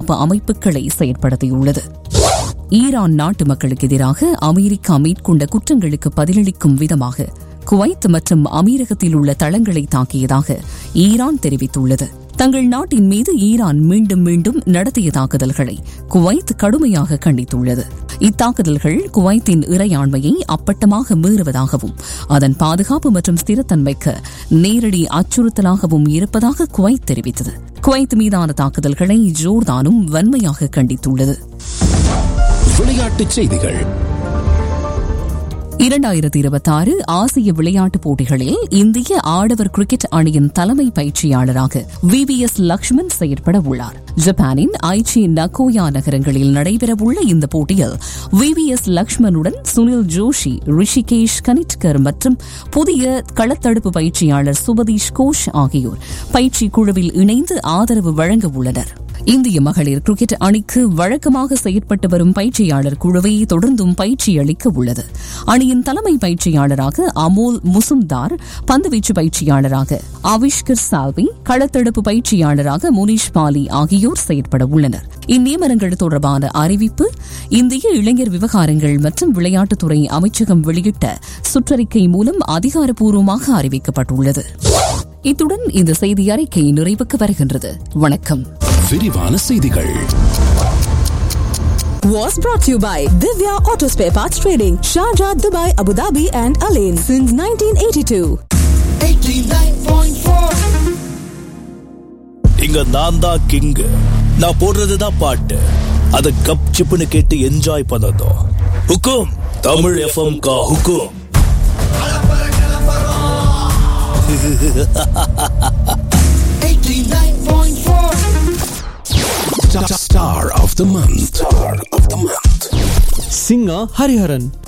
பாதுகாப்பு அமைப்புகளை செயற்படுத்தியுள்ளது ஈரான் நாட்டு மக்களுக்கு எதிராக அமெரிக்கா மேற்கொண்ட குற்றங்களுக்கு பதிலளிக்கும் விதமாக குவைத் மற்றும் அமீரகத்தில் உள்ள தளங்களை தாக்கியதாக ஈரான் தெரிவித்துள்ளது தங்கள் நாட்டின் மீது ஈரான் மீண்டும் மீண்டும் நடத்திய தாக்குதல்களை குவைத் கடுமையாக கண்டித்துள்ளது இத்தாக்குதல்கள் குவைத்தின் இறையாண்மையை அப்பட்டமாக மீறுவதாகவும் அதன் பாதுகாப்பு மற்றும் ஸ்திரத்தன்மைக்கு நேரடி அச்சுறுத்தலாகவும் இருப்பதாக குவைத் தெரிவித்தது குவைத் மீதான தாக்குதல்களை ஜோர்தானும் வன்மையாக கண்டித்துள்ளது விளையாட்டுச் செய்திகள் இரண்டாயிரத்தி இருபத்தி ஆறு ஆசிய விளையாட்டுப் போட்டிகளில் இந்திய ஆடவர் கிரிக்கெட் அணியின் தலைமை பயிற்சியாளராக வி வி எஸ் லக்ஷ்மண் செயற்பட உள்ளார் ஜப்பானின் ஐச்சி நகோயா நகரங்களில் நடைபெறவுள்ள இந்த போட்டியில் வி வி எஸ் லக்ஷ்மணுடன் சுனில் ஜோஷி ரிஷிகேஷ் கனிட்கர் மற்றும் புதிய களத்தடுப்பு பயிற்சியாளர் சுபதீஷ் கோஷ் ஆகியோர் பயிற்சி குழுவில் இணைந்து ஆதரவு வழங்க உள்ளனர் இந்திய மகளிர் கிரிக்கெட் அணிக்கு வழக்கமாக செயற்பட்டு வரும் பயிற்சியாளர் குழுவை தொடர்ந்தும் பயிற்சி அளிக்க உள்ளது அணியின் தலைமை பயிற்சியாளராக அமோல் முசும்தார் பந்துவீச்சு பயிற்சியாளராக ஆவிஷ்கர் சால்வி களத்தடுப்பு பயிற்சியாளராக முனீஷ் பாலி ஆகியோர் செயற்பட உள்ளனர் இந்நியமனங்கள் தொடர்பான அறிவிப்பு இந்திய இளைஞர் விவகாரங்கள் மற்றும் விளையாட்டுத்துறை அமைச்சகம் வெளியிட்ட சுற்றறிக்கை மூலம் அதிகாரப்பூர்வமாக அறிவிக்கப்பட்டுள்ளது இத்துடன் இந்த செய்தி அறிக்கை நிறைவுக்கு வருகின்றது வணக்கம் விரிவான செய்திகள் was brought to you by Divya Auto Spare Parts Trading, Sharjah, Dubai, Abu Dhabi, and Alain since 1982. இங்க நான் தான் கிங் நான் போடுறதுதான் பாட்டு அத கப் சிப்புன்னு கேட்டு என்ஜாய் பண்ணதும் ஹுக்கும் தமிழ் எஃப்எம் கா ஹுக்கும் Star of the month. Star of the month. singer Hariharan